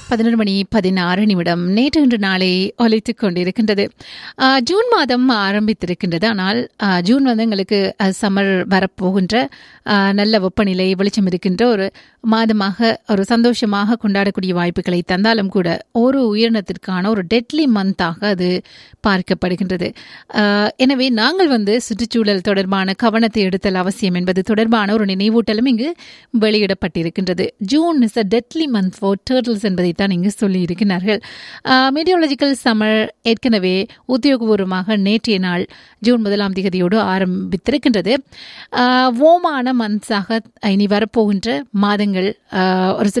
பதினொரு மணி பதினாறு நிமிடம் நேற்று இன்று நாளை ஒலித்துக் கொண்டிருக்கின்றது ஆ, ஜூன் மாதம் ஆரம்பித்திருக்கின்றது ஆனால் ஆ, ஜூன் வந்து எங்களுக்கு சம்மர் வரப்போகின்ற ஆ, நல்ல வெப்பநிலை வெளிச்சம் இருக்கின்ற ஒரு மாதமாக ஒரு சந்தோஷமாக கொண்டாடக்கூடிய வாய்ப்புகளை தந்தாலும் கூட ஒரு உயிரினத்திற்கான ஒரு டெட்லி மந்தாக அது பார்க்கப்படுகின்றது ஆ, எனவே நாங்கள் வந்து சுற்றுச்சூழல் தொடர்பான கவனத்தை எடுத்தல் அவசியம் என்பது தொடர்பான ஒரு நினைவூட்டலும் இங்கு வெளியிடப்பட்டிருக்கின்றது June is a deadly month for turtles என்பதைத்தான் இங்கு சொல்லியிருக்கிறார்கள் மீடியாலஜிக்கல் சம்மர் ஏற்கனவே உத்தியோகபூர்வமாக நேற்றைய நாள் ஜூன் முதலாம் தேதியோடு ஆரம்பித்திருக்கின்றது ஓமான மந்த்ஸாக இனி வரப்போகின்ற மாதங்கள் ஆ, ஒரு சில